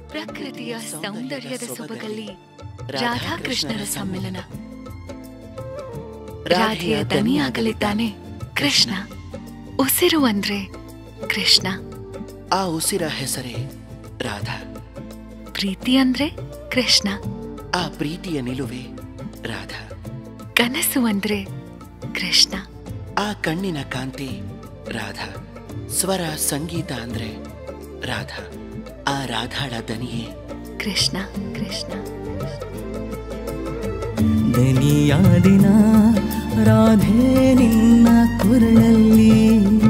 ಪ್ರಕೃತಿಯ ಸೌಂದರ್ಯದ ಸೊಬಗಲ್ಲಿ ರಾಧಾಕೃಷ್ಣರ ಸಮ್ಮಿಲನ ರಾಧೆಯ ದನಿಯಾಗಲಿದ್ದಾನೆ ಕೃಷ್ಣ ಉಸಿರು ಅಂದ್ರೆ ಕೃಷ್ಣ ಆ ಉಸಿರ ಹೆಸರೇ ರಾಧಾ ಪ್ರೀತಿ ಅಂದ್ರೆ ಕೃಷ್ಣ ಆ ಪ್ರೀತಿಯ ನಿಲುವೆ ರಾಧಾ ಕನಸು ಅಂದ್ರೆ ಕೃಷ್ಣ ಆ ಕಣ್ಣಿನ ಕಾಂತಿ ರಾಧಾ ಸ್ವರ ಸಂಗೀತ ಅಂದ್ರೆ ರಾಧಾ ಆ ರಾಧಾಳ ದನಿಯೇ ಕೃಷ್ಣ ಕೃಷ್ಣ ದನಿಯಾದಿನ ರಾಧೆ ನಿನ್ನ ಕುರಳಲ್ಲಿ